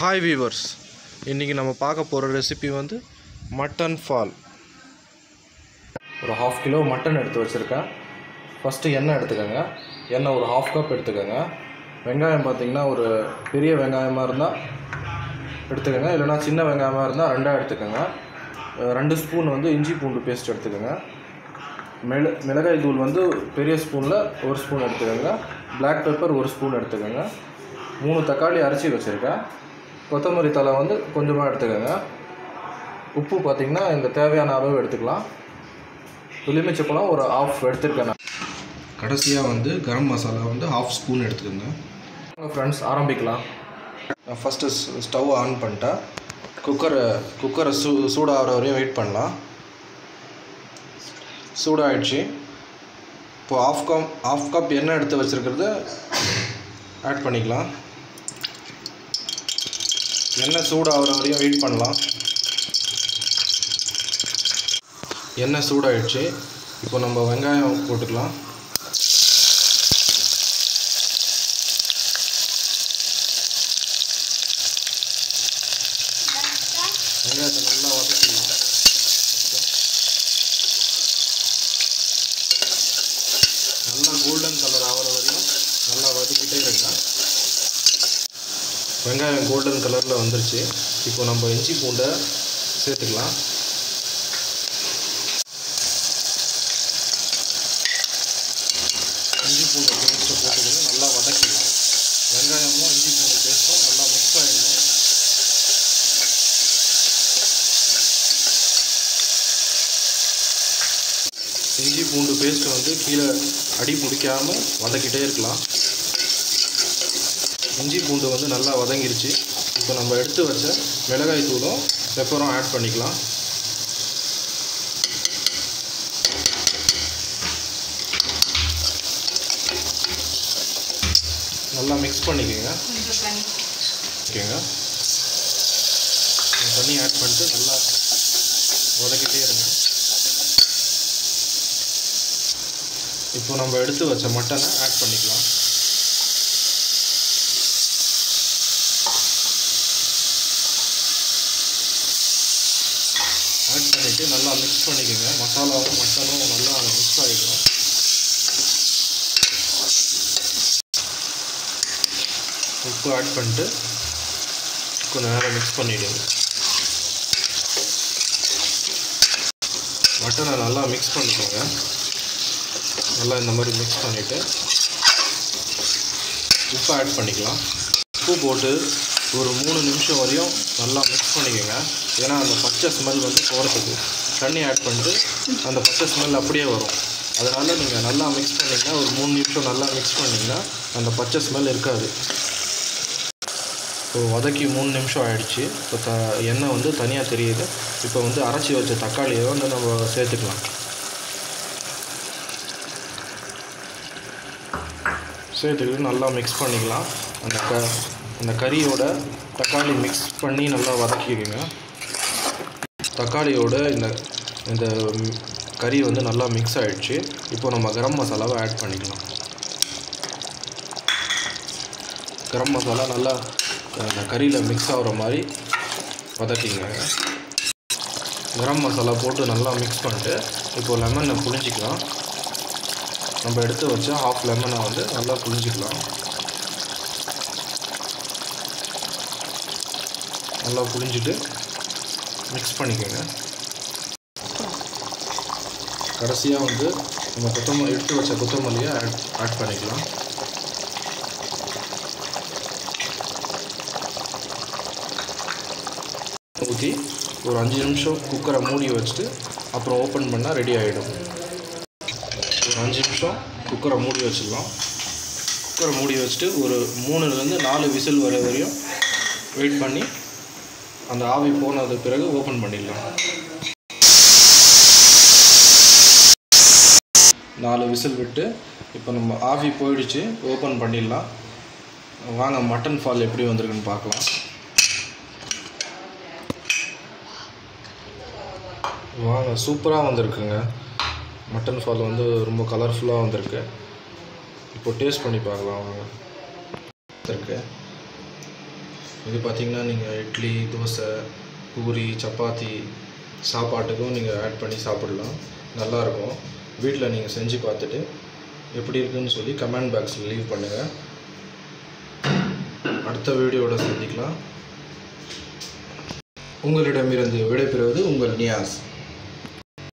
hi viewers இன்றைக்கி நம்ம பார்க்க போகிற ரெசிபி வந்து மட்டன் ஃபால் ஒரு ஹாஃப் கிலோ மட்டன் எடுத்து வச்சுருக்கேன் ஃபஸ்ட்டு எண்ணெய் எடுத்துக்கோங்க எண்ணெய் ஒரு ஹாஃப் கப் எடுத்துக்கோங்க வெங்காயம் பார்த்திங்கன்னா ஒரு பெரிய வெங்காயமாக இருந்தால் எடுத்துக்கோங்க இல்லைனா சின்ன வெங்காயமாக இருந்தால் ரெண்டாக எடுத்துக்கோங்க அஹ் ரெண்டு ஸ்பூன் வந்து இஞ்சி பூண்டு பேஸ்ட் எடுத்துக்கோங்க மிள மிளகாய் தூள் வந்து பெரிய ஸ்பூனில் ஒரு ஸ்பூன் எடுத்துக்கோங்க Black பெப்பர் ஒரு ஸ்பூன் எடுத்துக்கோங்க மூணு தக்காளி அரைச்சி வச்சுருக்கேன் கொத்தமல்லி தழை வந்து கொஞ்சமாக எடுத்துக்கோங்க உப்பு பார்த்திங்கன்னா இந்த தேவையான அளவு எடுத்துக்கலாம் எலுமிச்சப்பழம் ஒரு ஆஃப் எடுத்துருக்கேன் நான் கடைசியாக வந்து கரம் மசாலா வந்து ஹாஃப் ஸ்பூன் எடுத்துக்கோங்க ஃப்ரெண்ட்ஸ் ஆரம்பிக்கலாம் நான் ஃபஸ்ட்டு ஸ்டவ் ஆன் பண்ணிட்டேன் குக்கரை குக்கரை சூ சூடாகிற வரையும் வெயிட் பண்ணலாம் சூடாகிடுச்சு இப்போ ஆஃப் கப் ஆஃப் கப் எண்ணெய் எடுத்து வச்சுருக்கிறத ஆட் பண்ணிக்கலாம் எண்ணெய் சூடாகிற வரையும் வெயிட் பண்ணலாம் எண்ணெய் சூடாயிடுச்சு இப்போ நம்ம வெங்காயம் போட்டுக்கலாம் வெங்காயத்தை நல்லா வதக்கிடலாம் நல்லா கோல்டன் கலர் ஆகிற வரையும் நல்லா வதக்கிட்டே இருங்க வெங்காயம் கோல்டன் கலரில் வந்துருச்சு இப்போ நம்ம இஞ்சி பூண்டை சேர்த்துக்கலாம் இஞ்சி பூண்டு பேஸ்ட்டை போட்டுக்கணும் நல்லா வதக்கிடலாம் வெங்காயமும் இஞ்சி பூண்டு பேஸ்ட்டும் நல்லா மிக்ஸ் ஆகிடணும் இஞ்சி பூண்டு பேஸ்ட் வந்து கீழே அடி பிடிக்காமல் வதக்கிட்டே இருக்கலாம் இஞ்சி பூண்டு வந்து நல்லா வதங்கிருச்சு இப்போ நம்ம எடுத்து வச்ச மிளகாய் தூளும் பெப்பரும் ஆட் பண்ணிக்கலாம் நல்லா மிக்ஸ் பண்ணிக்கோங்க ஓகேங்க தண்ணி ஆட் பண்ணிட்டு நல்லா வதக்கிட்டே இருங்க இப்போ நம்ம எடுத்து வச்ச மட்டனை ஆட் பண்ணிக்கலாம் ஆட் பண்ணிவிட்டு நல்லா மிக்ஸ் பண்ணிக்கோங்க மசாலாவும் மட்டனும் நல்லா மிக்ஸ் ஆகிடும் உப்பு ஆட் பண்ணிட்டு கொஞ்சம் நேரம் மிக்ஸ் பண்ணிவிடுங்க மட்டனை நல்லா மிக்ஸ் பண்ணிக்கோங்க நல்லா இந்த மாதிரி மிக்ஸ் பண்ணிவிட்டு உப்பு ஆட் பண்ணிக்கலாம் உப்பு போட்டு ஒரு மூணு நிமிஷம் வரையும் நல்லா மிக்ஸ் பண்ணிக்கோங்க ஏன்னா அந்த பச்சை ஸ்மெல் வந்து போகிறதுக்கு தண்ணி ஆட் பண்ணிட்டு அந்த பச்சை ஸ்மெல் அப்படியே வரும் அதனால் நீங்கள் நல்லா மிக்ஸ் பண்ணிங்கன்னா ஒரு மூணு நிமிஷம் நல்லா மிக்ஸ் பண்ணிங்கன்னா அந்த பச்சை ஸ்மெல் இருக்காது இப்போ வதக்கி மூணு நிமிஷம் ஆயிடுச்சு இப்போ த எண்ணெய் வந்து தனியாக தெரியுது இப்போ வந்து அரைச்சி வச்ச தக்காளியை வந்து நம்ம சேர்த்துக்கலாம் சேர்த்துக்கிட்டு நல்லா மிக்ஸ் பண்ணிக்கலாம் அந்த க அந்த கறியோட தக்காளி மிக்ஸ் பண்ணி நல்லா வதக்கிக்கோங்க தக்காளியோட இந்த இந்த ம், கறி வந்து நல்லா மிக்ஸ் ஆகிடுச்சு இப்போ நம்ம கரம் மசாலாவை ஆட் பண்ணிக்கலாம் கரம் மசாலா நல்லா அந்த கறியில் மிக்ஸ் ஆகிற மாதிரி வதக்கிங்க கரம் மசாலா போட்டு நல்லா மிக்ஸ் பண்ணிட்டு இப்போ லெமனை புளிஞ்சிக்கலாம் நம்ம எடுத்து வச்ச ஹாஃப் லெமனை வந்து நல்லா புளிஞ்சிக்கலாம் நல்லா புளிஞ்சிட்டு மிக்ஸ் பண்ணிக்கோங்க கடைசியாக வந்து நம்ம கொத்தமல்லி எடுத்து வச்ச கொத்தமல்லியை ஆட் ஆட் பண்ணிக்கலாம் ஊற்றி ஒரு அஞ்சு நிமிஷம் குக்கரை மூடி வச்சுட்டு அப்புறம் ஓப்பன் பண்ணால் ரெடி ஆகிடும் ஒரு அஞ்சு நிமிஷம் குக்கரை மூடி வச்சிடலாம் குக்கரை மூடி வச்சுட்டு ஒரு மூணுலேருந்து நாலு விசில் வர வரையும் வெயிட் பண்ணி அந்த ஆவி போனது பிறகு ஓப்பன் பண்ணிடலாம் நாலு விசில் விட்டு இப்போ நம்ம ஆவி போயிடுச்சு ஓப்பன் பண்ணிடலாம் வாங்க மட்டன் ஃபால் எப்படி வந்திருக்குன்னு பார்க்கலாம் வாங்க சூப்பராக வந்திருக்குங்க மட்டன் ஃபால் வந்து ரொம்ப கலர்ஃபுல்லாக வந்திருக்கு இப்போ டேஸ்ட் பண்ணி பார்க்கலாம் வாங்க இருக்கு இது பார்த்திங்கன்னா நீங்கள் இட்லி தோசை பூரி சப்பாத்தி சாப்பாட்டுக்கும் நீங்கள் ஆட் பண்ணி சாப்பிடலாம் நல்லாயிருக்கும் வீட்டில் நீங்கள் செஞ்சு பார்த்துட்டு எப்படி இருக்குன்னு சொல்லி கமெண்ட் பாக்ஸில் லீவ் பண்ணுங்கள் அடுத்த வீடியோவோட சந்திக்கலாம் உங்களிடமிருந்து விடைபெறுவது உங்கள் நியாஸ்